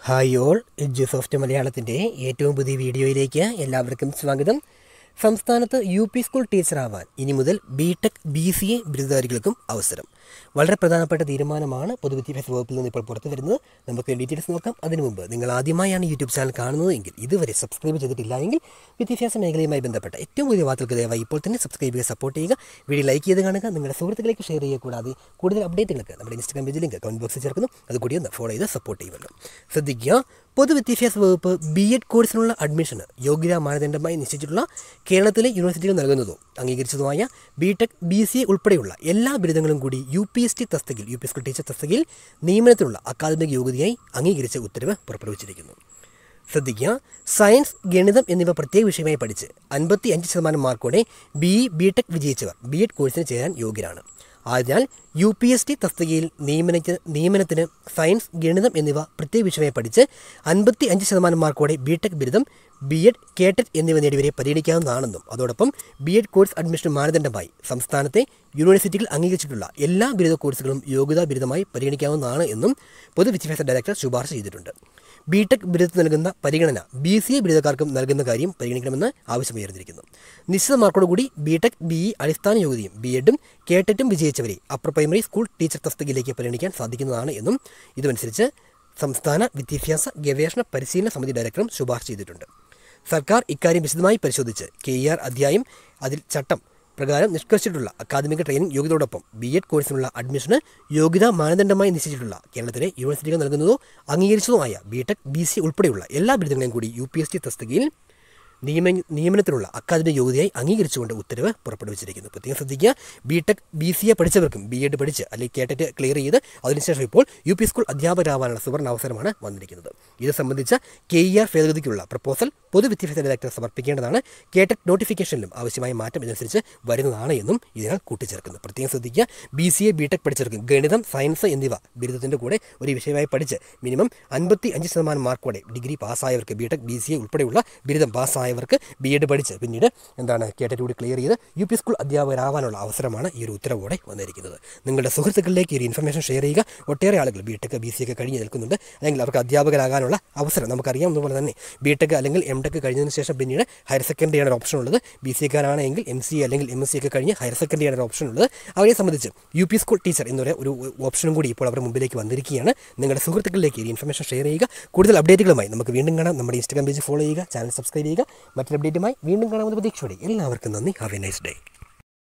hi all എഡ്യൂസോഫ്റ്റ് മലയാളത്തിൻ്റെ ഏറ്റവും പുതിയ വീഡിയോയിലേക്ക് എല്ലാവർക്കും സ്വാഗതം സംസ്ഥാനത്ത് യു പി സ്കൂൾ ടീച്ചറാവാൻ ഇനി മുതൽ B tech B C A ബിരുദധാരികൾക്കും അവസരം വളരെ പ്രധാനപ്പെട്ട തീരുമാനമാണ് പൊതുവിദ്യാഭ്യാസ വകുപ്പിൽ നിന്ന് ഇപ്പോൾ പുറത്തു വരുന്നത് നമുക്ക് ഡീറ്റെയിൽസ് നോക്കാം അതിനു മുമ്പ് നിങ്ങൾ ആദ്യമായാണ് യൂട്യൂബ് ചാനൽ കാണുന്നത് എങ്കിൽ ഇതുവരെ സബ്സ്ക്രൈബ് ചെയ്തിട്ടില്ല എങ്കിൽ വിദ്യാഭ്യാസ മേഖലയുമായി ബന്ധപ്പെട്ട ഏറ്റവും പുതിയ വാർത്തകൾക്ക് ദയവായി ഇപ്പോൾ തന്നെ സബ്സ്ക്രൈബ് ചെയ്യുക സപ്പോർട്ട് ചെയ്യുക വീഡിയോ ലൈക്ക് ചെയ്ത് കാണുക നിങ്ങളുടെ സുഹൃത്തുക്കളിലേക്ക് ഷെയർ ചെയ്യുക കൂടാതെ കൂടുതൽ അപ്ഡേറ്റുകൾക്ക് നമ്മുടെ ഇൻസ്റ്റാഗ്രാം പേജിൽ ലിങ്ക് കമൻറ്റ് ബോക്സിൽ ചേർക്കുന്നു അതുകൂടി ഒന്ന് ഫോളോ ചെയ്ത് സപ്പോർട്ട് ചെയ്യുമല്ലോ ശ്രദ്ധിക്കുക പൊതുവിദ്യാഭ്യാസ വകുപ്പ് ബി എഡ് കോഴ്സിനുള്ള അഡ്മിഷന് യോഗ്യതാ മാനദണ്ഡമായി നിശ്ചയിച്ചിട്ടുള്ള കേരളത്തിലെ യൂണിവേഴ്സിറ്റികൾ നൽകുന്നതോ അംഗീകരിച്ചതുമായ B tech B C A ഉൾപ്പെടെയുള്ള എല്ലാ ബിരുദങ്ങളും കൂടി യു പി എസ് ടി തസ്തികയിൽ യു പി സ്കൂൾ ടീച്ചർ തസ്തികയിൽ നിയമനത്തിനുള്ള അക്കാദമിക് യോഗ്യതയായി അംഗീകരിച്ച ഉത്തരവ് പുറപ്പെടുവിച്ചിരിക്കുന്നു ശ്രദ്ധിക്കുക സയൻസ് ഗണിതം എന്നിവ പ്രത്യേക വിഷയമായി പഠിച്ച് അൻപത്തി അഞ്ച് ശതമാനം മാർക്കോടെ ബി ഇ ബി ടെക് വിജയിച്ചവർ ബി എഡ് കോഴ്സിന് ചേരാൻ യോഗ്യരാണ് ആയതിനാൽ യു പി എസ് ടി തസ്തികയിൽ നിയമനത്തിന് നിയമനത്തിന് സയൻസ് ഗണിതം എന്നിവ പ്രത്യേക വിഷയമായി പഠിച്ച് അൻപത്തി അഞ്ച് ശതമാനം മാർക്കോടെ ബി ടെക് ബിരുദം ബി എഡ് കേട്ടറ്റ് എന്നിവ നേടിയവരെ പരിഗണിക്കാവുന്നതാണെന്നും അതോടൊപ്പം ബി എഡ് കോഴ്സ് അഡ്മിഷൻ മാനദണ്ഡമായി സംസ്ഥാനത്തെ യൂണിവേഴ്സിറ്റികൾ അംഗീകരിച്ചിട്ടുള്ള എല്ലാ ബിരുദ കോഴ്സുകളും യോഗ്യതാ ബിരുദമായി പരിഗണിക്കാവുന്നതാണ് എന്നും പൊതുവിദ്യാഭ്യാസ ഡയറക്ടർ ശുപാർശ ചെയ്തിട്ടുണ്ട് ബി ടെക് ബിരുദത്തിന് നൽകുന്ന പരിഗണന ബി സി എ ബിരുദക്കാർക്കും നൽകുന്ന കാര്യം പരിഗണിക്കണമെന്ന് ആവശ്യമുയർന്നിരിക്കുന്നു നിശ്ചിത മാർക്കോടുകൂടി ബി ടെക് ബി ഇ അടിസ്ഥാന യോഗ്യതയും ബി എഡും കേട്ടറ്റും വിജയിച്ചവരെ അപ്പർ പ്രൈമറി സ്കൂൾ ടീച്ചർ തസ്തികയിലേക്ക് പരിഗണിക്കാൻ സാധിക്കുന്നതാണ് എന്നും ഇതനുസരിച്ച് സംസ്ഥാന വിദ്യാഭ്യാസ ഗവേഷണ പരിശീലന സമിതി ഡയറക്ടറും ശുപാർശ ചെയ്തിട്ടുണ്ട് സർക്കാർ ഇക്കാര്യം വിശദമായി പരിശോധിച്ച് കെ ഇ ആർ അധ്യായം അതിൽ ചട്ടം പ്രകാരം നിഷ്കർഷിച്ചിട്ടുള്ള അക്കാദമിക ട്രെയിനിങ് യോഗ്യതയോടൊപ്പം ബി എഡ് കോഴ്സിനുള്ള അഡ്മിഷന് യോഗ്യതാ മാനദണ്ഡമായി നിശ്ചയിച്ചിട്ടുള്ള കേരളത്തിലെ യൂണിവേഴ്സിറ്റികൾ നൽകുന്നതോ അംഗീകരിച്ചതുമായ ബി ടെക് ബി സി ഉൾപ്പെടെയുള്ള എല്ലാ ബിരുദങ്ങളെയും കൂടി യു പി എസ് ടി തസ്തികയിൽ നിയമ നിയമനത്തിനുള്ള അക്കാദമിക യോഗ്യതയായി അംഗീകരിച്ചുകൊണ്ട് ഉത്തരവ് പുറപ്പെടുവിച്ചിരിക്കുന്നു പ്രത്യേകം ശ്രദ്ധിക്കുക B tech B C A പഠിച്ചവർക്കും ബി എഡ് പഠിച്ച് അല്ലെങ്കിൽ കേട്ടറ്റ് ക്ലിയർ ചെയ്ത് അതിനുശേഷം ഇപ്പോൾ യു പി സ്കൂൾ അധ്യാപകരാവാനുള്ള സുവർണ അവസരമാണ് വന്നിരിക്കുന്നത് ഇത് സംബന്ധിച്ച കെ ഇ ആർ ഭേദഗതിക്കുള്ള പ്രപ്പോസൽ പൊതുവിദ്യാഭ്യാസ ഡയറക്ടർ സമർപ്പിക്കേണ്ടതാണ് കേട്ടറ്റ് നോട്ടിഫിക്കേഷനിലും ആവശ്യമായ മാറ്റം ഇതനുസരിച്ച് വരുന്നതാണ് എന്നും ഇതിനാൽ കൂട്ടിച്ചേർക്കുന്നു പ്രത്യേകം ശ്രദ്ധിക്കുക B C A B tech പഠിച്ചവർക്ക് ഗണിതം സയൻസ് എന്നിവ ബിരുദത്തിൻ്റെ കൂടെ ഒരു വിഷയമായി പഠിച്ച് മിനിമം അൻപത്തി അഞ്ച് ശതമാനം മാർക്കോടെ ഡിഗ്രി പാസ്സായവർക്ക് B tech B C A ഉൾപ്പെടെയുള്ള ബിരുദം പാസ്സായവർക്ക് ബി എഡ് പഠിച്ച് പിന്നീട് എന്താണ് കേട്ടറ്റ് കൂടി ക്ലിയർ ചെയ്ത് യു പി സ്കൂൾ അധ്യാപകരാവാനുള്ള അവസരമാണ് ഈ ഒരു ഉത്തരവോടെ വന്നിരിക്കുന്നത് നിങ്ങളുടെ സുഹൃത്തുക്കളിലേക്ക് ഈ ഒരു ഇൻഫർമേഷൻ ഷെയർ ചെയ്യുക ഒട്ടേറെ ആളുകൾ ബി ടെക് ബി സി ഒക്കെ കഴിഞ്ഞ് നിൽക്കുന്നുണ്ട് അല്ലെങ്കിൽ അവർക്ക് അധ്യാപകരാകാനുള്ള അവസരം നമുക്കറിയാവുന്നതുപോലെ തന്നെ ബി ടെക് അല്ലെങ്കിൽ എം ടെക് കഴിഞ്ഞതിന് ശേഷം പിന്നീട് ഹയർ സെക്കൻഡറിയാണ് ഒരു ഓപ്ഷൻ ഉള്ളത് ബി സി എക്കാരാണെങ്കിൽ എം സി അല്ലെങ്കിൽ എം എസ് സി ഒക്കെ കഴിഞ്ഞ് ഹയർ സെക്കൻഡറിയാണ് ഒരു ഓപ്ഷൻ ഉള്ളത് അവരെ സംബന്ധിച്ച് യു പി സ്കൂൾ ടീച്ചർ എന്നൊരു ഒരു ഓപ്ഷനും കൂടി ഇപ്പോൾ അവരുടെ മുമ്പിലേക്ക് വന്നിരിക്കുകയാണ് നിങ്ങളുടെ സുഹൃത്തുക്കളിലേക്ക് ഈ ഇൻഫർമേഷൻ ഷെയർ ചെയ്യുക കൂടുതൽ അപ്ഡേറ്റുകളുമായി നമുക്ക് വീണ്ടും കാണാം നമ്മുടെ ഇൻസ്റ്റാഗ്രാം പേജ് ഫോളോ ചെയ്യുക ചാനൽ സബ്സ്ക്രൈബ് ചെയ്യുക മറ്റൊരു അപ്ഡേറ്റുമായി വീണ്ടും കാണാമെന്ന പ്രതീക്ഷയോടെ എല്ലാവർക്കും നന്ദി ഹാവ് എ നൈസ് ഡേ